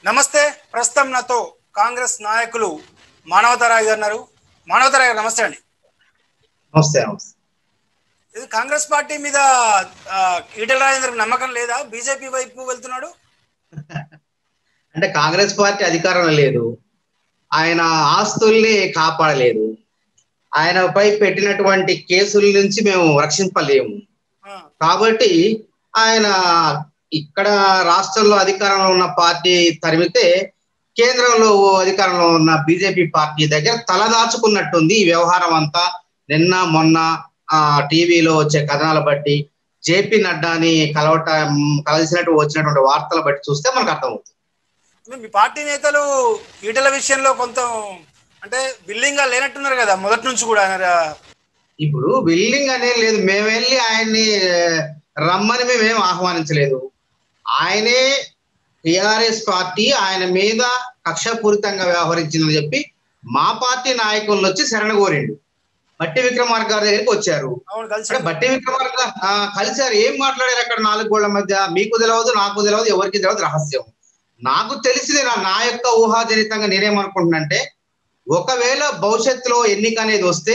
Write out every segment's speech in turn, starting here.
నమస్తే ప్రస్తుతం నాతో కాంగ్రెస్ నాయకులు మానవతరాయ్ గారు ఉన్నారు మానవతరాయ్ గారు నమస్తే అండి నమస్తే నమస్తే ఇది కాంగ్రెస్ పార్టీ మీద ఆ, ఈటెల రాజేంద్రకు నమ్మకం లేదా బీజేపీ వైపు వెళ్తున్నాడు అంటే కాంగ్రెస్ పార్టీ అధికారంలో లేదు ఆయన ఆస్తుల్ని కాపాడలేదు ఆయనపై పెట్టినటువంటి కేసుల నుంచి మేము రక్షింపలేము ఆ, కాబట్టి ఆయన ఇక్కడ రాష్ట్రంలో అధికారంలో ఉన్న పార్టీ తరిమితే కేంద్రంలో అధికారంలో ఉన్న బీజేపీ పార్టీ దగ్గర తలదాచుకున్నట్టుంది ఈ వ్యవహారం అంతా నిన్న మొన్న ఆ టీవీలో వచ్చే కథనాల బట్టి జేపీ నడ్డాని కలవట కలిసినట్టు వచ్చినటువంటి వార్తలు బట్టి చూస్తే మనకు అర్థమవుతుంది మీ పార్టీ నేతలు ఈటెల విషయంలో కొంత అంటే బిల్లింగ్ గా లేనట్టున్నారు కదా మొదటి నుంచి కూడా ఆయన ఇప్పుడు బిల్డింగ్ అనేది లేదు మేము వెళ్ళి ఆయన్ని రమ్మని మేమేం ఆహ్వానించలేదు ఆయనే టిఆర్ఎస్ పార్టీ ఆయన మీద కక్షపూరితంగా వ్యవహరించిందని చెప్పి మా పార్టీ నాయకులను వచ్చి శరణ కోరిండు బట్టి విక్రమార్క గారి దగ్గరికి వచ్చారు అవును కలిసి అంటే బట్టి విక్రమార్క ఆ, కలిశారు ఏం మాట్లాడారు అక్కడ నాలుగు గోళ్ల మధ్య మీకు తెలియదు నాకు తెలియదు ఎవరికి తెలియదు రహస్యం నాకు తెలిసింది నా నా యొక్క ఊహాజనితంగా నేనేమనుకుంటున్నానంటే ఒకవేళ భవిష్యత్తులో ఎన్నిక అనేది వస్తే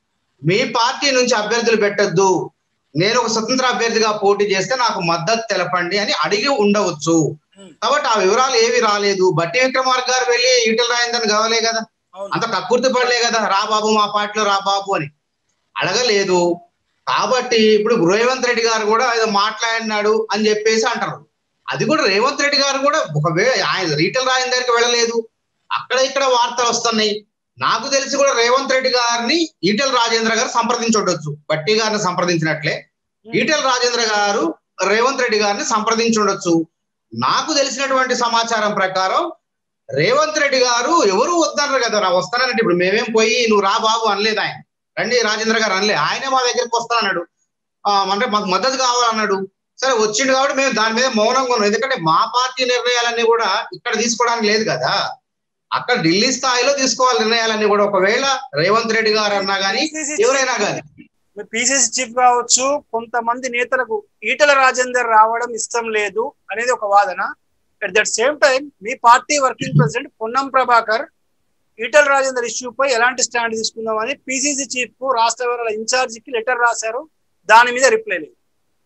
మీ పార్టీ నుంచి అభ్యర్థులు పెట్టద్దు నేను ఒక స్వతంత్ర అభ్యర్థిగా పోటీ చేస్తే నాకు మద్దతు తెలపండి అని అడిగి ఉండవచ్చు ఉమ్, కాబట్టి ఆ వివరాలు ఏవి రాలేదు బట్టి విక్రమార్క గారు వెళ్ళి ఈటల రాయిందని కావలే కదా అవును అంత కక్కుర్తి పడలే కదా రా బాబు మా పార్టీలో రా బాబు అని అడగలేదు కాబట్టి ఇప్పుడు రేవంత్ రెడ్డి గారు కూడా ఏదో మాట్లాడినాడు అని చెప్పేసి అంటారు అది కూడా రేవంత్ రెడ్డి గారు కూడా ఒకవేళ ఆయన రీటైల్ రాయన్ దగ్గరికి వెళ్ళలేదు అక్కడ ఇక్కడ వార్తలు వస్తున్నాయి నాకు తెలిసి కూడా రేవంత్ రెడ్డి గారిని ఈటెల రాజేంద్ర గారు సంప్రదించుండొచ్చు బట్టి గారిని సంప్రదించినట్లే ఈటెల రాజేంద్ర గారు రేవంత్ రెడ్డి గారిని సంప్రదించుండొచ్చు నాకు తెలిసినటువంటి సమాచారం ప్రకారం రేవంత్ రెడ్డి గారు ఎవరు వద్దన్నారు కదా రా వస్తానంటే ఇప్పుడు మేమేం పోయి నువ్వు రా బాబు అనలేదు ఆయన రండి రాజేంద్ర గారు అనలే ఆయనే మా దగ్గరికి వస్తానన్నాడు ఆ, అంటే మాకు మద్దతు కావాలన్నాడు సరే వచ్చిండు కాబట్టి మేము దాని మీద మౌనంగా ఉన్నాం ఎందుకంటే మా పార్టీ నిర్ణయాలన్నీ కూడా ఇక్కడ తీసుకోవడానికి లేదు కదా అక్కడ ఢిల్లీ స్థాయిలో తీసుకోవాలి నిర్ణయాలన్నీ కూడా ఒకవేళ రేవంత్ రెడ్డి గారు అన్నా కానీ ఎవరైనా కానీ పిసిసి చీఫ్ కావచ్చు కొంతమంది నేతలకు ఈటెల రాజేందర్ రావడం ఇష్టం లేదు అనేది ఒక వాదన అట్ దట్ సేమ్ టైం మీ party working president Ponnam Prabhakar Etela Rajender ఇష్యూపై ఎలాంటి స్టాండ్ తీసుకుందామని పిసిసి చీఫ్ కు రాష్ట్ర వివరాల ఇన్ఛార్జ్ కి లెటర్ రాశారు దాని మీద రిప్లై లేదు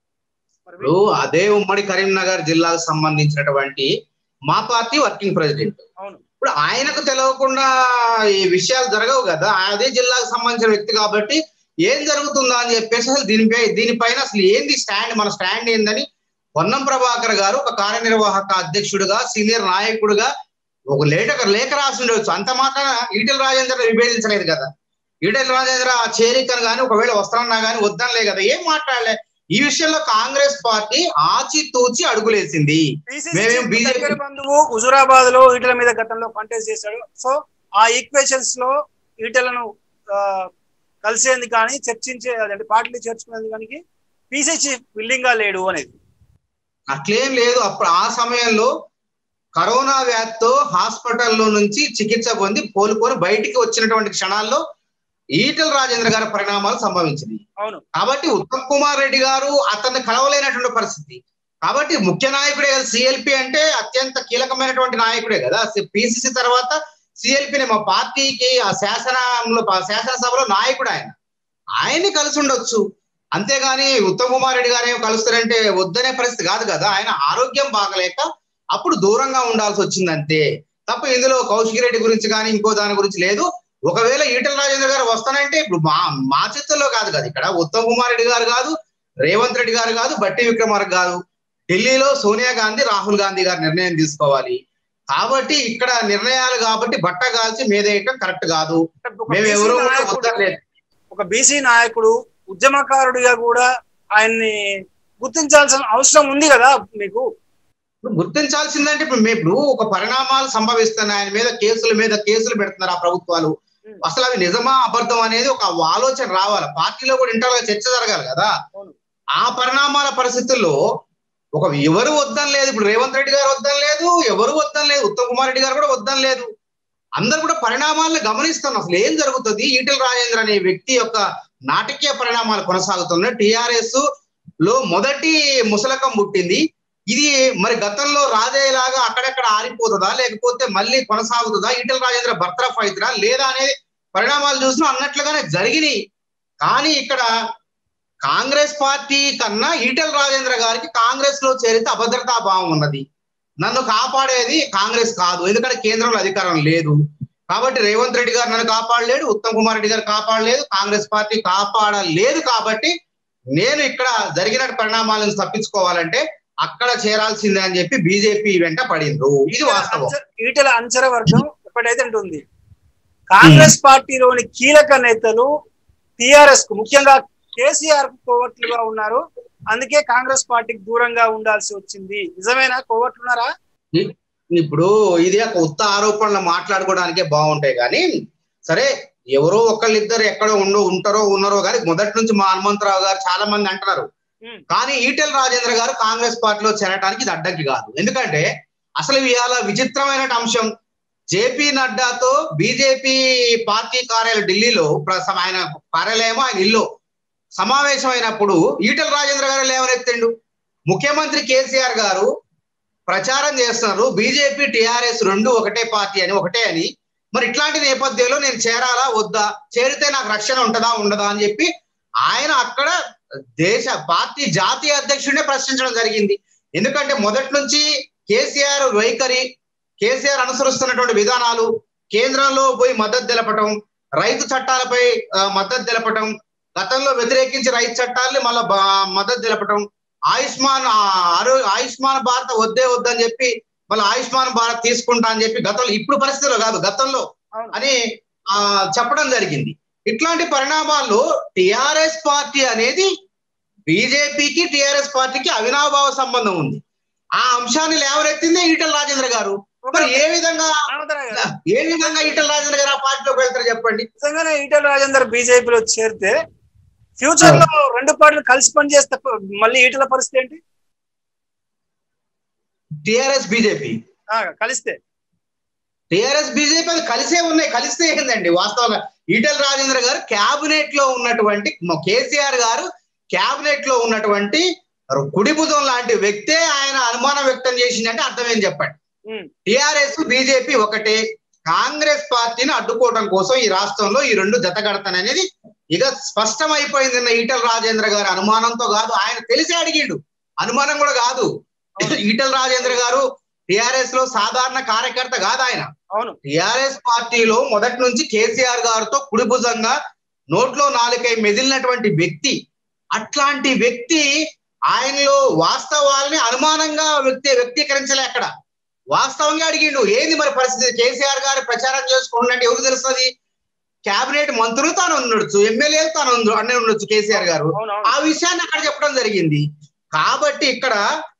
మరి ఇప్పుడు అదే ఉమ్మడి కరీంనగర్ జిల్లాకు సంబంధించినటువంటి మా పార్టీ వర్కింగ్ ప్రెసిడెంట్ అవును ఇప్పుడు ఆయనకు తెలియకుండా ఈ విషయాలు జరగవు కదా అదే జిల్లాకు సంబంధించిన వ్యక్తి కాబట్టి ఏం జరుగుతుందా అని చెప్పేసి అసలు దీనిపై దీనిపైన అసలు ఏంది స్టాండ్ మన స్టాండ్ ఏందని పొన్నం ప్రభాకర్ గారు ఒక కార్యనిర్వాహక అధ్యక్షుడిగా సీనియర్ నాయకుడిగా ఒక లేఖ లేఖ రాసి ఉండవచ్చు అంత మాత్రం ఈటెల రాజేంద్ర విభేదించలేదు కదా ఈటెల రాజేంద్ర ఆ చేరికను కానీ ఒకవేళ వస్తానన్నా కానీ వద్దనలే కదా ఏం మాట్లాడలే ఈ విషయంలో కాంగ్రెస్ పార్టీ ఆచి తూచి అడుగులేసింది PCC మేమేం చీఫ్ BJP దగ్గర బంధువు హుజురాబాద్ లో ఈటెల మీద గతంలో కంటెస్ట్ చేశాడు సో ఆ ఈక్వేషన్స్ లో ఈటెలను ఆ, కలిసేందుకు కానీ చర్చించే అదే పార్టీలు చేర్చుకునేందుకు కానీ పీసీ చీఫ్ విల్లింగ్ గా లేడు అనేది అట్లేం లేదు అప్పుడు ఆ సమయంలో కరోనా వ్యాధితో హాస్పిటల్లో నుంచి చికిత్స పొంది కోలుకొని బయటికి వచ్చినటువంటి క్షణాల్లో ఈటల రాజేంద్ర గారి పరిణామాలు సంభవించింది అవును కాబట్టి ఉత్తమ్ కుమార్ రెడ్డి గారు అతన్ని కలవలేనటువంటి పరిస్థితి కాబట్టి ముఖ్య నాయకుడే కదా సిఎల్పి అంటే అత్యంత కీలకమైనటువంటి నాయకుడే కదా పిసిసి తర్వాత సిఎల్పిని మా పార్టీకి ఆ శాసనంలో శాసనసభలో నాయకుడు ఆయన ఆయన్ని కలిసి ఉండొచ్చు అంతేగాని ఉత్తమ్ కుమార్ రెడ్డి గారు ఏమో కలుస్తారంటే వద్దనే పరిస్థితి కాదు కదా ఆయన ఆరోగ్యం బాగలేక అప్పుడు దూరంగా ఉండాల్సి వచ్చింది అంతే తప్ప ఇందులో కౌశిక్ రెడ్డి గురించి కానీ ఇంకో దాని గురించి లేదు ఒకవేళ ఈటల రాజేంద్ర గారు వస్తానంటే ఇప్పుడు మా మా చేతుల్లో కాదు కదా ఇక్కడ ఉత్తమ్ కుమార్ రెడ్డి గారు కాదు రేవంత్ రెడ్డి గారు కాదు బట్టి విక్రమార్క కాదు ఢిల్లీలో సోనియా గాంధీ రాహుల్ గాంధీ గారు నిర్ణయం తీసుకోవాలి కాబట్టి ఇక్కడ నిర్ణయాలు కాబట్టి బట్ట కాల్చి మీదేయటం కరెక్ట్ కాదు ఒక మేము BC ఎవరు నాయకుడు- వద్దలేదు ఒక బీసీ నాయకుడు ఉద్యమకారుడిగా కూడా ఆయన్ని గుర్తించాల్సిన అవసరం ఉంది కదా మీకు ఇప్పుడు గుర్తించాల్సిందంటే ఇప్పుడు మేము ఇప్పుడు ఒక పరిణామాలు సంభవిస్తున్నాయి ఆయన మీద కేసుల మీద కేసులు పెడుతున్నారు ఆ ప్రభుత్వాలు అసలు అవి నిజమా అబద్ధం అనేది ఒక ఆలోచన రావాలి పార్టీలో కూడా ఇంటర్గా చర్చ జరగాలి కదా అవును. ఆ పరిణామాల పరిస్థితుల్లో ఒక ఎవరు వద్దని లేదు ఇప్పుడు రేవంత్ రెడ్డి గారు వద్దని లేదు ఎవరు వద్దని లేదు ఉత్తమ్ కుమార్ రెడ్డి గారు కూడా వద్దని లేదు అందరు కూడా పరిణామాలను గమనిస్తున్నారు అసలు ఏం జరుగుతుంది ఈటెల రాజేంద్ర అనే వ్యక్తి యొక్క నాటకీయ పరిణామాలు కొనసాగుతున్నాయి టిఆర్ఎస్ లో మొదటి ముసలకం పుట్టింది ఇది మరి గతంలో రాజేలాగా అక్కడక్కడ ఆరిపోతుందా లేకపోతే మళ్ళీ కొనసాగుతుందా ఈటల రాజేంద్ర బర్తరఫ్ అవుతుందా లేదా అనేది పరిణామాలు చూసినా అన్నట్లుగానే జరిగినాయి కానీ ఇక్కడ కాంగ్రెస్ పార్టీ కన్నా ఈటల రాజేంద్ర గారికి కాంగ్రెస్ లో చేరితే అభద్రతా భావం ఉన్నది నన్ను కాపాడేది కాంగ్రెస్ కాదు ఎందుకంటే కేంద్రంలో అధికారం లేదు కాబట్టి రేవంత్ రెడ్డి గారు నన్ను కాపాడలేడు ఉత్తమ్ కుమార్ రెడ్డి గారు కాపాడలేదు కాంగ్రెస్ పార్టీ కాపాడలేదు కాబట్టి నేను ఇక్కడ జరిగిన పరిణామాలను తప్పించుకోవాలంటే అక్కడ చేరాల్సిందే అని చెప్పి బీజేపీ వెంట పడిండ్రు ఇది వాస్తవం అంచ- ఈటల అంచర వర్గం ఎప్పుడైతే ఉంటుంది కాంగ్రెస్ పార్టీలోని కీలక నేతలు టిఆర్ఎస్ కు ముఖ్యంగా కేసీఆర్ కు కోవట్లుగా ఉన్నారు అందుకే కాంగ్రెస్ పార్టీకి దూరంగా ఉండాల్సి వచ్చింది నిజమేనా కోవట్లున్నారా ఇప్పుడు ఇది ఒక ఉత్త ఆరోపణలు మాట్లాడుకోవడానికే బాగుంటాయి కానీ సరే ఎవరో ఒకళ్ళిద్దరు ఎక్కడో ఉండు ఉంటారో ఉన్నారో కానీ మొదటి నుంచి మా హనుమంతరావు గారు చాలా మంది అంటున్నారు ఉమ్, కానీ ఈటెల రాజేంద్ర గారు కాంగ్రెస్ పార్టీలో చేరడానికి ఇది అడ్డంకి కాదు ఎందుకంటే అసలు ఇవాళ విచిత్రమైన అంశం జేపీ నడ్డాతో బీజేపీ పార్టీ కార్యాలయం ఢిల్లీలో ప్ర- ఆయన కార్యాలయమో ఆయన ఇల్లు సమావేశమైనప్పుడు ఈటెల రాజేంద్ర గారు లేవనెత్తిండు ముఖ్యమంత్రి కేసీఆర్ గారు ప్రచారం చేస్తున్నారు బీజేపీ టిఆర్ఎస్ రెండు ఒకటే పార్టీ అని ఒకటే అని మరి ఇట్లాంటి నేపథ్యంలో నేను చేరాలా వద్దా చేరితే నాకు రక్షణ ఉంటదా ఉండదా అని చెప్పి ఆయన అక్కడ దేశ పార్టీ జాతీయ అధ్యక్షుడినే ప్రశ్నించడం జరిగింది ఎందుకంటే మొదటి నుంచి కేసీఆర్ వైఖరి కేసీఆర్ అనుసరిస్తున్నటువంటి విధానాలు కేంద్రంలో పోయి మద్దతు తెలపటం రైతు చట్టాలపై ఆ, మద్దతు తెలపటం గతంలో వ్యతిరేకించి రైతు చట్టాలని మళ్ళీ మద్దతు తెలపటం ఆయుష్మాన్ ఆ, ఆరో- ఆయుష్మాన్ భారత్ వద్దే వద్దని చెప్పి మళ్ళీ ఆయుష్మాన్ భారత్ తీసుకుంటా అని చెప్పి గతంలో ఇప్పుడు పరిస్థితిలో కాదు గతంలో అవును అని ఆ చెప్పడం జరిగింది ఇట్లాంటి పరిణామాల్లో టిఆర్ఎస్ పార్టీ అనేది బీజేపీకి టిఆర్ఎస్ పార్టీకి అవినాభావ సంబంధం ఉంది ఆ అంశాన్ని లేవనెత్తిందే ఈటల రాజేంద్ర గారు మరి ఏ విధంగా హనుమంతరావు గారు, ఏ విధంగా ఈటల రాజేంద్ర గారు ఆ పార్టీలోకి వెళ్తారు చెప్పండి నిజంగానే ఈటల రాజేందర్ బీజేపీలో చేరితే ఫ్యూచర్ లో రెండు పార్టీలు కలిసి పనిచేస్తే మళ్ళీ ఈటల పరిస్థితి ఏంటి టిఆర్ఎస్ బీజేపీ ఆ, కలిస్తే టిఆర్ఎస్ బీజేపీ అది కలిసే ఉన్నాయి కలిస్తే ఏందండి వాస్తవంగా ఈటల రాజేంద్ర గారు క్యాబినెట్ లో ఉన్నటువంటి మ- కేసీఆర్ గారు క్యాబినెట్ లో ఉన్నటువంటి కుడి భుజం లాంటి వ్యక్తే ఆయన అనుమానం వ్యక్తం చేసిందంటే అర్థం ఏం చెప్పండి ఉమ్, టిఆర్ఎస్ బీజేపీ ఒకటే కాంగ్రెస్ పార్టీని అడ్డుకోవడం కోసం ఈ రాష్ట్రంలో ఈ రెండు జతగడతాననేది ఇక స్పష్టం అయిపోయింది నిన్న ఈటల రాజేంద్ర గారి అనుమానంతో కాదు ఆయన తెలిసి అడిగిండు అనుమానం కూడా కాదు ఈటల రాజేంద్ర గారు టిఆర్ఎస్ లో సాధారణ కార్యకర్త కాదు ఆయన అవును టిఆర్ఎస్ పార్టీలో మొదటి నుంచి కేసీఆర్ గారితో కుడిభుజంగా నోట్లో నాలుకై మెదిలినటువంటి వ్యక్తి అట్లాంటి వ్యక్తి ఆయనలో వాస్తవాల్ని అనుమానంగా వ్యక్తి వ్యక్తీకరించలే అక్కడ వాస్తవంగా అడిగిండు ఏంది మరి పరిస్థితి కేసీఆర్ గారు ప్రచారం చేసుకుంటుంటే ఎవరు తెలుస్తుంది కేబినెట్ మంత్రులు తాను ఉండొచ్చు ఎమ్మెల్యేలు తాను ఉండు- అన్నీ ఉండొచ్చు కేసీఆర్ గారు అవును ఆ అవును విషయాన్ని అక్కడ చెప్పడం జరిగింది కాబట్టి ఇక్కడ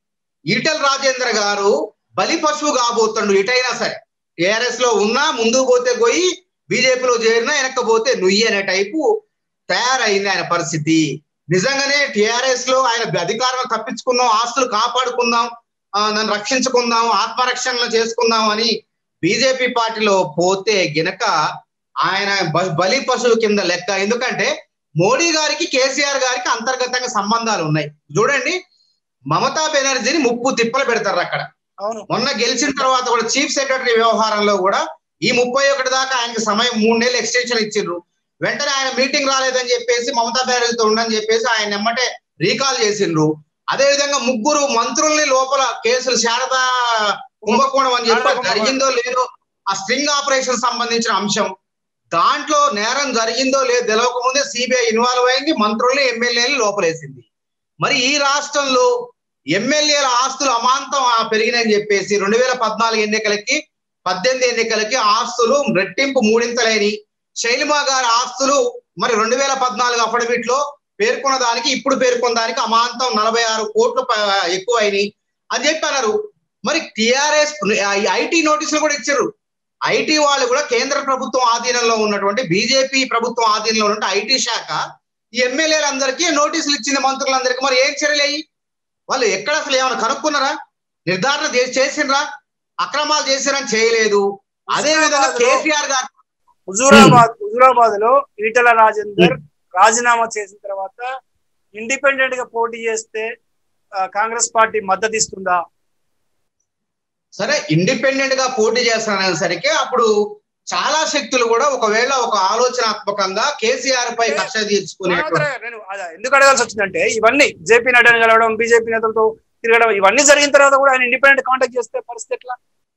ఈటల రాజేంద్ర గారు బలి పశువు కాబోతుండు ఎటైనా సరే టిఆర్ఎస్ లో ఉన్నా ముందుకు పోతే పోయి బీజేపీలో చేరినా వెనక్కపోతే నుయ్యి అనే టైపు తయారైంది ఆయన పరిస్థితి నిజంగానే టిఆర్ఎస్ లో ఆయన అధికారం తప్పించుకుందాం ఆస్తులు కాపాడుకుందాం ఆ, నన్ను రక్షించుకుందాం ఆత్మరక్షణ చేసుకుందాం అని బీజేపీ పార్టీలో పోతే గినక ఆయన బ- బలి పశువు కింద లెక్క ఎందుకంటే మోడీ గారికి కేసీఆర్ గారికి అంతర్గతంగా సంబంధాలు ఉన్నాయి చూడండి మమతా బెనర్జీని ముప్పు తిప్పలు పెడతారు అక్కడ అవును మొన్న గెలిచిన తర్వాత కూడా చీఫ్ సెక్రటరీ వ్యవహారంలో కూడా ఈ ముప్పై ఒకటి దాకా ఆయనకి సమయం మూడు నెలలు ఎక్స్టెన్షన్ ఇచ్చిండ్రు వెంటనే ఆయన మీటింగ్ రాలేదని చెప్పేసి మమతా బెనర్జీతో ఉండని చెప్పేసి ఆయన ఎమ్మటే రీకాల్ చేసిండ్రు అదే విధంగా ముగ్గురు మంత్రుల్ని లోపల కేసులు శారద కుంభకోణం అని చెప్పి శారదా కుంభకోణం. జరిగిందో లేదో ఆ స్ట్రింగ్ ఆపరేషన్ సంబంధించిన అంశం దాంట్లో నేరం జరిగిందో లేదో తెలియక ముందే సిబిఐ ఇన్వాల్వ్ అయింది మంత్రుల్ని ఎమ్మెల్యేని లోపలేసింది మరి ఈ రాష్ట్రంలో ఎమ్మెల్యేల ఆస్తులు అమాంతం ఆ పెరిగినాయని చెప్పేసి రెండు వేల పద్నాలుగు ఎన్నికలకి పద్దెనిమిది ఎన్నికలకి ఆస్తులు రెట్టింపు మూడింతలేని శైలిమా గారి ఆస్తులు మరి రెండు వేల పద్నాలుగు అఫిడవిట్ లో పేర్కొన్న దానికి ఇప్పుడు పేర్కొన్న దానికి అమాంతం నలభై ఆరు కోట్లు ప- ఎక్కువైనాయి అని చెప్పి అన్నారు మరి టిఆర్ఎస్ ఐటీ నోటీసులు కూడా ఇచ్చారు ఐటీ వాళ్ళు కూడా కేంద్ర ప్రభుత్వం ఆధీనంలో ఉన్నటువంటి బీజేపీ ప్రభుత్వం ఆధీనంలో ఉన్న ఐటీ శాఖ ఈ ఎమ్మెల్యేలందరికీ నోటీసులు ఇచ్చింది మంత్రులందరికీ మరి ఏం చర్యలు అయ్యి వాళ్ళు ఎక్కడ అసలు ఏమైనా కనుక్కున్నారా నిర్ధారణ చే- చేసిండ్రా అక్రమాలు చేసిరని చేయలేదు అదే విధంగా కేసీఆర్ గారు హుజూరాబాద్ హుజూరాబాద్ లో ఈటల రాజేందర్ రాజీనామా చేసిన తర్వాత ఇండిపెండెంట్ గా పోటీ చేస్తే ఆ, కాంగ్రెస్ పార్టీ మద్దతు ఇస్తుందా సరే ఇండిపెండెంట్ గా పోటీ చేస్తాననేసరికి అప్పుడు చాలా శక్తులు కూడా ఒకవేళ ఒక ఆలోచనాత్మకంగా కేసీఆర్ పై కక్ష తీర్చుకునే మనోహర్ గారు, నేను అదే ఎందుకు అడగాల్సి వచ్చిందంటే ఇవన్నీ జేపీ నడ్డాని కలవడం బీజేపీ నేతలతో తిరగడం ఇవన్నీ జరిగిన తర్వాత కూడా ఆయన ఇండిపెండెంట్ కాంటాక్ట్ చేస్తే పరిస్థితి ఎట్లా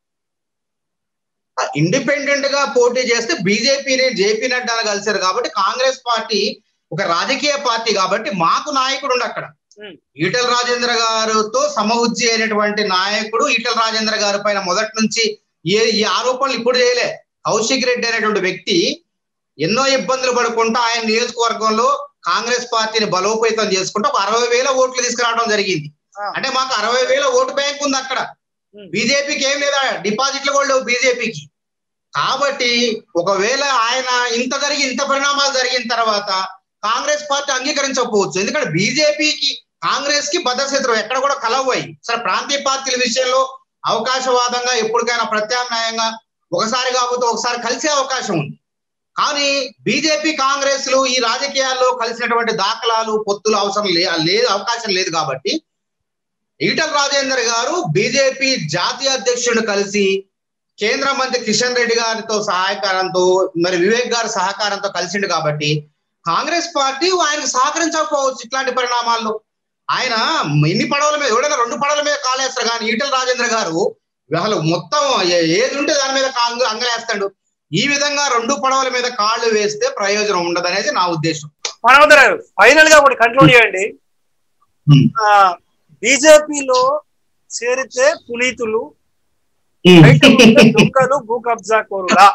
ఇండిపెండెంట్ గా పోటీ చేస్తే బీజేపీని జేపీ నడ్డాను కలిశారు కాబట్టి కాంగ్రెస్ పార్టీ ఒక రాజకీయ పార్టీ కాబట్టి మాకు నాయకుడు ఉండు అక్కడ ఉమ్. ఈటల రాజేంద్ర గారితో సమఉజ్జి అయినటువంటి నాయకుడు ఈటల రాజేంద్ర గారి పైన మొదటి నుంచి ఏ ఈ ఆరోపణలు ఇప్పుడు చేయలే కౌశిక్ రెడ్డి అనేటువంటి వ్యక్తి ఎన్నో ఇబ్బందులు పడుకుంటూ ఆయన నియోజకవర్గంలో కాంగ్రెస్ పార్టీని బలోపేతం చేసుకుంటూ ఒక అరవై వేల ఓట్లు తీసుకురావడం జరిగింది ఆ. అంటే మాకు అరవై వేల ఓటు బ్యాంక్ ఉంది అక్కడ ఉమ్. బీజేపీకి ఏం లేదా డిపాజిట్లు కూడా లేవు బీజేపీకి కాబట్టి ఒకవేళ ఆయన ఇంత జరిగి ఇంత పరిణామాలు జరిగిన తర్వాత కాంగ్రెస్ పార్టీ అంగీకరించకపోవచ్చు ఎందుకంటే బీజేపీకి కాంగ్రెస్ కి భద్రశత్రువు ఎక్కడ కూడా కలవయి సరే ప్రాంతీయ పార్టీల విషయంలో అవకాశవాదంగా ఎప్పటికైనా ప్రత్యామ్నాయంగా ఒకసారి కాకపోతే ఒకసారి కలిసే అవకాశం ఉంది కానీ బీజేపీ కాంగ్రెస్ లు ఈ రాజకీయాల్లో కలిసినటువంటి దాఖలాలు పొత్తులు అవసరం లే లేదు అవకాశం లేదు కాబట్టి ఈటల రాజేందర్ గారు బీజేపీ జాతీయ అధ్యక్షుడిని కలిసి కేంద్ర మంత్రి కిషన్ రెడ్డి గారితో సహాయకారంతో మరి వివేక్ గారి సహకారంతో కలిసిండు కాబట్టి కాంగ్రెస్ పార్టీ ఆయనకు సహకరించకపోవచ్చు ఇట్లాంటి పరిణామాల్లో ఆయన ఎన్ని పడవల మీద ఎవడైనా రెండు పడవల మీద కాలేస్తారు కానీ ఈటల రాజేంద్ర గారు అసలు మొత్తం ఏ- ఏది ఉంటే దాని మీద కాంగ్ అంగలేస్తాడు ఈ విధంగా రెండు పడవల మీద కాళ్ళు వేస్తే ప్రయోజనం ఉండదు అనేది నా ఉద్దేశం మనోహర్ గారు ఫైనల్ గా ఒకటి కంట్రోల్ చేయండి ఉమ్. ఆ బీజేపీలో చేరితే పునీతులు బయట ఉంటే దొంగలు భూ కబ్జా కోరులా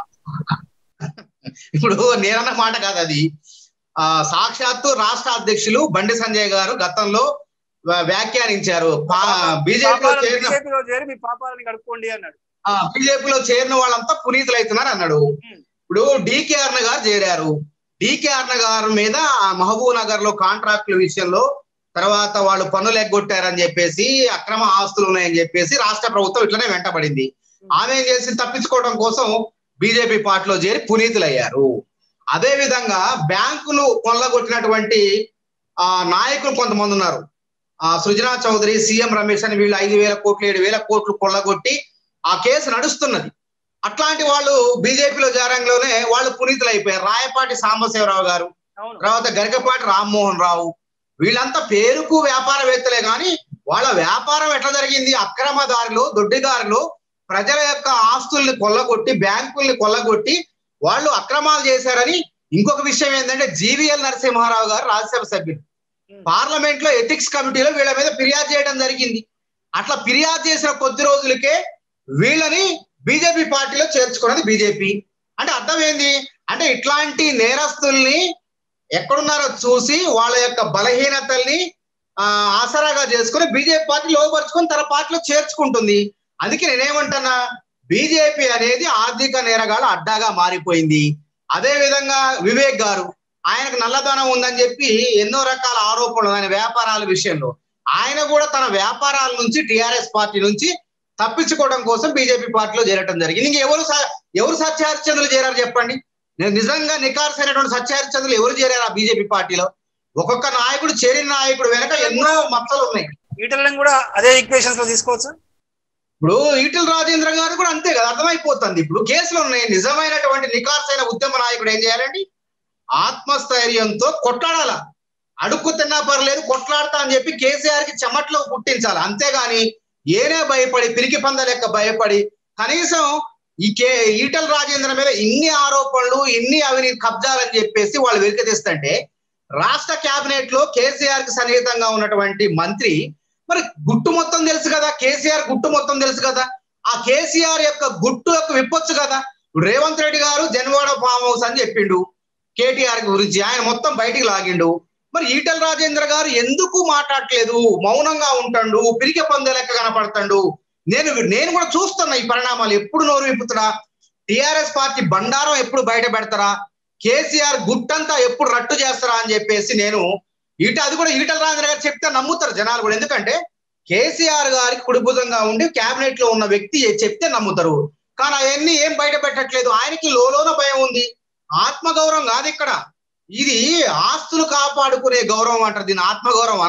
ఇప్పుడు నేనన్న మాట కాదు అది ఆ సాక్షాత్తు రాష్ట్ర అధ్యక్షులు బండి సంజయ్ గారు గతంలో వ్య- వ్యాఖ్యానించారు బీజేపీలో పాపాలను చేరిన బీజేపీలో చేరి మీ పాపాలని కడుక్కోండి అన్నాడు బీజేపీలో చేరిన వాళ్ళంతా పునీతులు అవుతున్నారు అన్నాడు ఇప్పుడు డికే అర్ణ గారు చేరారు డికే అర్ణ గారి మీద మహబూబ్ నగర్ లో కాంట్రాక్టుల విషయంలో తర్వాత వాళ్ళు పన్నులు ఎగ్గొట్టారని చెప్పేసి అక్రమ ఆస్తులు ఉన్నాయని చెప్పేసి రాష్ట్ర ప్రభుత్వం ఇట్లనే వెంటబడింది ఆమె ఏం చేసి తప్పించుకోవడం కోసం బీజేపీ పార్టీలో చేరి పునీతులయ్యారు అదే విధంగా బ్యాంకులు కొల్లగొట్టినటువంటి ఆ నాయకులు కొంతమంది ఉన్నారు ఆ సృజనా చౌదరి సీఎం రమేష్ అని వీళ్ళు ఐదు వేల కోట్లు ఏడు వేల కోట్లు కొల్లగొట్టి ఆ కేసు నడుస్తున్నది అట్లాంటి వాళ్ళు బీజేపీలో జారంలోనే వాళ్ళు పునీతులు అయిపోయారు రాయపాటి సాంబశివరావు గారు అవును తర్వాత గరికపాటి రామ్మోహన్ రావు వీళ్ళంతా పేరుకు వ్యాపారవేత్తలే కానీ వాళ్ళ వ్యాపారం ఎట్లా జరిగింది అక్రమదారులు దొడ్డిదారులు ప్రజల యొక్క ఆస్తుల్ని కొల్లగొట్టి బ్యాంకుల్ని కొల్లగొట్టి వాళ్ళు అక్రమాలు చేశారని ఇంకొక విషయం ఏంటంటే జీవీఎల్ నరసింహారావు గారు రాజ్యసభ సభ్యులు పార్లమెంట్ లో ఎథిక్స్ కమిటీలో వీళ్ళ మీద ఫిర్యాదు చేయడం జరిగింది అట్లా ఫిర్యాదు చేసిన కొద్ది రోజులకే వీళ్ళని బీజేపీ పార్టీలో చేర్చుకున్నది బీజేపీ అంటే అర్థం ఏంది అంటే ఇట్లాంటి నేరస్తుల్ని ఎక్కడున్నారో చూసి వాళ్ళ యొక్క బలహీనతల్ని ఆ ఆసరాగా చేసుకుని బీజేపీ పార్టీ లోపరుచుకొని తన పార్టీలో చేర్చుకుంటుంది అందుకే నేనేమంటున్నా బీజేపీ అనేది ఆర్థిక నేరగాల అడ్డాగా మారిపోయింది అదే విధంగా వివేక్ గారు ఆయనకు నల్లధనం ఉందని చెప్పి ఎన్నో రకాల ఆరోపణలు ఆయన వ్యాపారాల విషయంలో ఆయన కూడా తన వ్యాపారాల నుంచి టిఆర్ఎస్ పార్టీ నుంచి తప్పించుకోవడం కోసం బీజేపీ పార్టీలో చేరటం జరిగింది ఇంక ఎవరు స- ఎవరు సత్యహరిచంద్రులు చేరారు చెప్పండి నేను నిజంగా నికార్సైనటువంటి సత్యహరిచంద్రులు ఎవరు చేరారు ఆ బీజేపీ పార్టీలో ఒక్కొక్క నాయకుడు చేరిన నాయకుడు వెనక ఎన్నో మచ్చలు ఉన్నాయి ఈటలను కూడా అదే ఈక్వేషన్స్ లో తీసుకోవచ్చు ఇప్పుడు ఈటల రాజేంద్ర గారు కూడా అంతే కదా అర్థమైపోతుంది ఇప్పుడు కేసులు ఉన్నాయి నిజమైనటువంటి నికార్సైన ఉద్యమ నాయకుడు ఏం చేయాలండి ఆత్మస్థైర్యంతో కొట్లాడాల అడుక్కు తిన్నా పర్లేదు కొట్లాడతా అని చెప్పి కేసీఆర్ కి చెమట్లో పుట్టించాలి అంతేగాని ఏనే భయపడి పిరికి పంద లెక్క భయపడి కనీసం ఈ కే ఈటల రాజేంద్ర మీద ఇన్ని ఆరోపణలు ఇన్ని అవినీతి కబ్జాలని చెప్పేసి వాళ్ళు వెలికితీస్తుంటే రాష్ట్ర కేబినెట్ లో కేసీఆర్ కి సన్నిహితంగా ఉన్నటువంటి మంత్రి మరి గుట్టు మొత్తం తెలుసు కదా కేసీఆర్ గుట్టు మొత్తం తెలుసు కదా ఆ కేసీఆర్ యొక్క గుట్టు యొక్క విప్పొచ్చు కదా ఇప్పుడు రేవంత్ రెడ్డి గారు జన్వాడ ఫామ్ హౌస్ అని చెప్పిండు కేటీఆర్ గురించి ఆయన మొత్తం బయటికి లాగిండు మరి ఈటల రాజేంద్ర గారు ఎందుకు మాట్లాడట్లేదు మౌనంగా ఉంటాడు పిరికె పందే లెక్క కనపడతాడు నేను నేను కూడా చూస్తున్నా ఈ పరిణామాలు ఎప్పుడు నోరు విప్పుతున్నా టిఆర్ఎస్ పార్టీ బండారం ఎప్పుడు బయట పెడతారా కేసీఆర్ గుట్టంతా ఎప్పుడు రట్టు చేస్తారా అని చెప్పేసి నేను ఈట అది కూడా ఈటల రాజేంద్ర గారు చెప్తే నమ్ముతారు జనాలు కూడా ఎందుకంటే కేసీఆర్ గారికి కుడిభుజంగా ఉండి కేబినెట్ లో ఉన్న వ్యక్తి చెప్తే నమ్ముతారు కానీ అవన్నీ ఏం బయట పెట్టట్లేదు ఆయనకి లోలోన భయం ఉంది ఆత్మగౌరవం కాదు ఇక్కడ ఇది ఆస్తులు కాపాడుకునే గౌరవం అంటారు దీని ఆత్మగౌరవం అనరు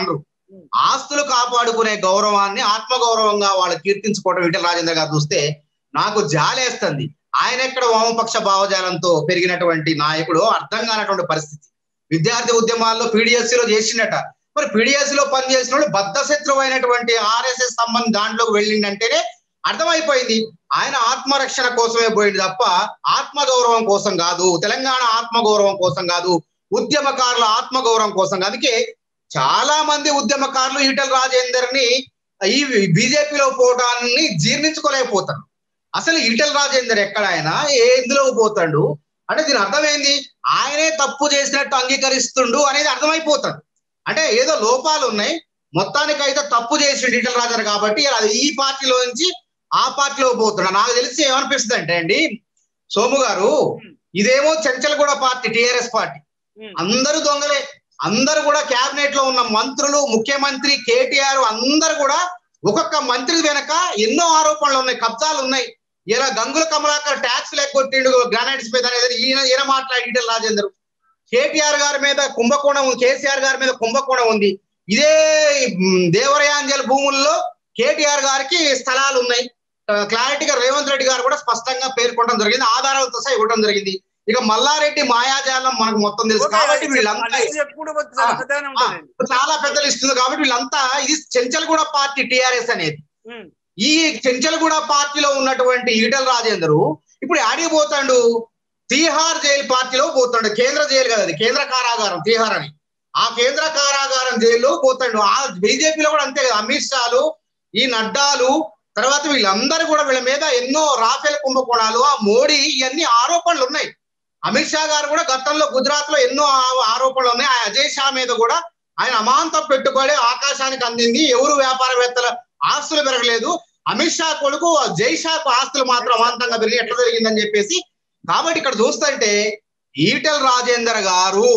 ఆస్తులు కాపాడుకునే గౌరవాన్ని ఆత్మగౌరవంగా వాళ్ళు కీర్తించుకోవడం ఈటల రాజేంద్ర గారు చూస్తే నాకు జాలేస్తుంది ఆయన ఎక్కడ వామపక్ష భావజాలంతో పెరిగినటువంటి నాయకుడు అర్థం కానటువంటి పరిస్థితి విద్యార్థి ఉద్యమాల్లో PDSC లో చేసిండట మరి PDSC లో పనిచేసిన వాళ్ళు బద్ధశత్రువు అయినటువంటి ఆర్ఎస్ఎస్ సంబంధం దాంట్లోకి వెళ్ళిండంటేనే అర్థమైపోయింది ఆయన ఆత్మరక్షణ కోసమే పోయింది తప్ప ఆత్మగౌరవం కోసం కాదు తెలంగాణ ఆత్మగౌరవం కోసం కాదు ఉద్యమకారుల ఆత్మగౌరవం కోసం కాదు. అందుకే చాలా మంది ఉద్యమకారులు ఈటల రాజేందర్ ని ఈ బీజేపీలో పోవడాన్ని జీర్ణించుకోలేకపోతారు అసలు ఈటల రాజేందర్ ఎక్కడ ఆయన ఏ ఇందులో పోతాడు అంటే దీని అర్థం ఏంది ఆయనే తప్పు చేసినట్టు అంగీకరిస్తుండు అనేది అర్థమైపోతుంది అంటే ఏదో లోపాలు ఉన్నాయి మొత్తానికి అయితే తప్పు చేసిండు ఈటల రాజేందర్ కాబట్టి అది ఈ పార్టీలో నుంచి ఆ పార్టీలో పోతున్నాడు నాకు తెలిసి ఏమనిపిస్తుంది అంటే అండి సోము గారు ఇదేమో చెంచలగూడ పార్టీ టిఆర్ఎస్ పార్టీ ఉమ్, అందరూ దొంగలే అందరూ కూడా కేబినెట్ లో ఉన్న మంత్రులు ముఖ్యమంత్రి కేటీఆర్ అందరు కూడా ఒక్కొక్క మంత్రి వెనక ఎన్నో ఆరోపణలు ఉన్నాయి కబ్జాలు ఉన్నాయి ఇలా గంగుల కమలాకర్ ట్యాక్స్ లెక్కొట్టిండు గ్రానైట్స్ మీద అనేది ఈయన ఈయన మాట్లాడి రాజేందర్ కేటీఆర్ గారి మీద కుంభకోణం ఉంది కేసీఆర్ గారి మీద కుంభకోణం ఉంది ఇదే మ్, దేవరయాంజల్ భూముల్లో కేటీఆర్ గారికి స్థలాలు ఉన్నాయి ఆ, క్లారిటీగా రేవంత్ రెడ్డి గారు కూడా స్పష్టంగా పేర్కొనడం జరిగింది ఆధారాలతో సహా ఇవ్వడం జరిగింది ఇక మల్లారెడ్డి మాయాజాలం మనకు మొత్తం తెలుసు ఓకే, కాబట్టి అది వీళ్ళంతా చెప్ప- అది చెప్పుకుంటూ పోతే చాలా ఆ, పెద్దగానే ఆ, ఉంటుంది చాలా పెద్దలు ఇస్తుంది కాబట్టి వీళ్ళంతా ఇది చెంచల్గూడ పార్టీ టిఆర్ఎస్ అనేది ఉమ్, ఈ చెంచల్గూడ పార్టీలో ఉన్నటువంటి ఈటల రాజేందరు ఇప్పుడు ఆడికి పోతాడు తీహార్ జైలు పార్టీలో పోతాడు కేంద్ర జైలు కదా అది కేంద్ర కారాగారం తీహార్ అని ఆ కేంద్ర కారాగారం జైల్లో పోతాడు ఆ బీజేపీలో కూడా అంతే కదా అమిత్ షాలు ఈ నడ్డాలు తర్వాత వీళ్ళందరూ కూడా వీళ్ళ మీద ఎన్నో రాఫెల్ కుంభకోణాలు ఆ మోడీ ఇవన్నీ ఆరోపణలు ఉన్నాయి అమిత్ షా గారు కూడా గతంలో గుజరాత్ లో ఎన్నో ఆ- ఆరోపణలు ఉన్నాయి ఆ అజయ్ షా మీద కూడా ఆయన అమాంతం పెట్టుబడి ఆకాశానికి అందింది ఎవరు వ్యాపారవేత్తల ఆస్తులు పెరగలేదు అమిత్ షా కొడుకు జై షాకు ఆస్తులు మాత్రం అమాంతంగా పెరిగి ఎట్లా జరిగిందని చెప్పేసి కాబట్టి ఇక్కడ చూస్తుంటే ఈటల రాజేందర్ గారు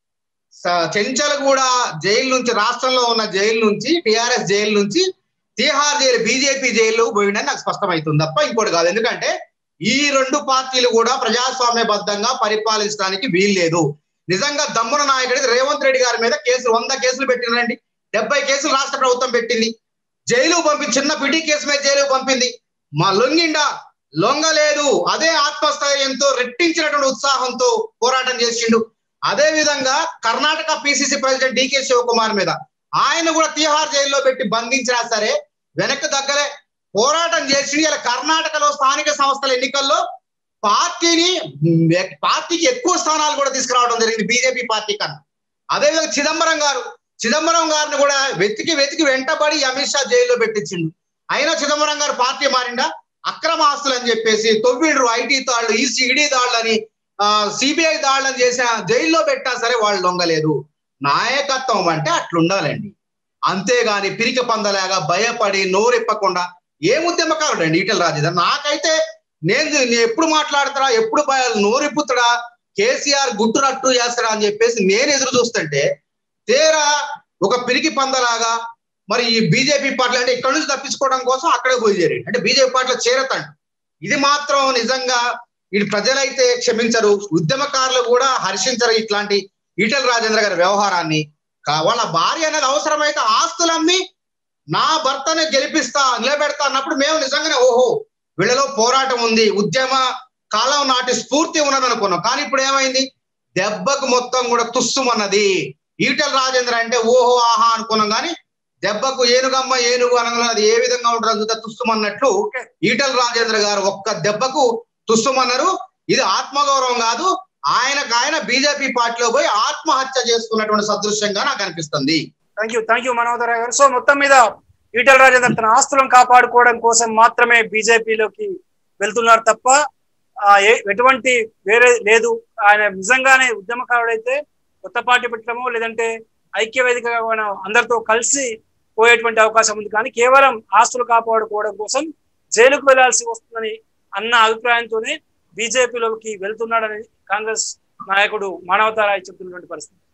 స- చెంచలగూడ జైలు నుంచి రాష్ట్రంలో ఉన్న జైలు నుంచి టిఆర్ఎస్ జైలు నుంచి తీహార్ జైలు బీజేపీ జైలు పోయిండని నాకు స్పష్టమవుతుంది తప్ప ఇంకోటి కాదు ఎందుకంటే ఈ రెండు పార్టీలు కూడా ప్రజాస్వామ్యబద్ధంగా పరిపాలించడానికి వీల్లేదు నిజంగా దమ్మున నాయకుడికి రేవంత్ రెడ్డి గారి మీద కేసులు వంద కేసులు పెట్టినండి డెబ్బై కేసులు రాష్ట్ర ప్రభుత్వం పెట్టింది జైలు పంపి చిన్న పిటి కేసు మీద జైలు పంపింది మా లొంగిండా లొంగలేదు అదే ఆత్మస్థైర్యంతో రెట్టించినటువంటి ఉత్సాహంతో పోరాటం చేసిండు అదే విధంగా Karnataka PCC president DK Shivakumar మీద ఆయన కూడా తీహార్ జైల్లో పెట్టి బంధించినా సరే వెనక్కి దగ్గరే పోరాటం చేసి ఇలా కర్ణాటకలో స్థానిక సంస్థల ఎన్నికల్లో పార్టీని ఉమ్, పార్టీకి ఎక్కువ స్థానాలు కూడా తీసుకురావడం జరిగింది బీజేపీ పార్టీ కన్నా అదేవిధంగా చిదంబరం గారు చిదంబరం గారిని కూడా వెతికి వెతికి వెంటబడి అమిత్ షా జైల్లో పెట్టించిండు అయినా చిదంబరం గారు పార్టీ మారిండా అక్రమ ఆస్తులు అని చెప్పేసి తొవ్విండ్రు ఐటీ దాళ్ళు ఈ ఈడీ దాళ్ళు అని సిబిఐ దాళ్ళని చేసిన జైల్లో పెట్టా సరే వాళ్ళు లొంగలేదు నాయకత్వం అంటే అట్లుండాలండి అంతేగాని పిరికి పందలాగా భయపడి నోరెప్పకుండా ఏం ఉద్యమకారుడు అండి ఈటల రాజేందర్ నాకైతే నేను నేను ఎప్పుడు మాట్లాడతాడా ఎప్పుడు భయ- నోరెప్పుతాడా కేసీఆర్ గుట్టునట్టు చేస్తాడా అని చెప్పేసి నేను ఎదురు చూస్తుంటే తీరా ఒక పిరికి పందలాగా మరి ఈ బీజేపీ పార్టీ అంటే ఇక్కడ నుంచి తప్పించుకోవడం కోసం అక్కడే పోయి చేరి అంటే బీజేపీ పార్టీలో చేరతాడు ఇది మాత్రం నిజంగా ఇటు ప్రజలైతే క్షమించరు ఉద్యమకారులు కూడా హర్షించరు ఇట్లాంటి ఈటల రాజేంద్ర గారి వ్యవహారాన్ని కా- వాళ్ళ భార్య అనేది అవసరమైతే ఆస్తులు అమ్మి నా భర్తనే గెలిపిస్తా నిలబెడతా అన్నప్పుడు మేము నిజంగానే ఓహో వీళ్ళలో పోరాటం ఉంది ఉద్యమ కాలం నాటి స్ఫూర్తి ఉన్నది అనుకున్నాం కానీ ఇప్పుడు ఏమైంది దెబ్బకు మొత్తం కూడా తుస్సుమన్నది ఈటల రాజేంద్ర అంటే ఓహో ఆహా అనుకున్నాం కానీ దెబ్బకు ఏనుగమ్మ ఏనుగు అనగా అది ఏ విధంగా ఉంటుందో చూస్తే తుస్సుమన్నట్లు ఓకే. ఈటల రాజేంద్ర గారు ఒక్క దెబ్బకు తుస్సుమన్నారు ఇది ఆత్మగౌరవం కాదు ఆయనకు ఆయన బీజేపీ పార్టీలో పోయి ఆత్మహత్య చేసుకున్నటువంటి సదృశ్యంగా నాకు అనిపిస్తుంది థ్యాంక్ యూ థ్యాంక్ యూ మనోదర గారు సో మొత్తం మీద ఈటల రాజేందర్ తన ఆస్తులను కాపాడుకోవడం కోసం మాత్రమే బీజేపీలోకి వెళ్తున్నారు తప్ప ఆ, ఏ- ఎటువంటి వేరే లేదు ఆయన నిజంగానే ఉద్యమకారుడైతే కొత్త పార్టీ పెట్టడమో లేదంటే ఐక్య వేదికగా మనం అందరితో కలిసి పోయేటువంటి అవకాశం ఉంది కానీ కేవలం ఆస్తులు కాపాడుకోవడం కోసం జైలుకు వెళ్లాల్సి వస్తుందని అన్న అభిప్రాయంతోనే బీజేపీలోకి వెళ్తున్నాడని కాంగ్రెస్ నాయకుడు మానవతారాయ్ చెప్తున్నటువంటి పరిస్థితి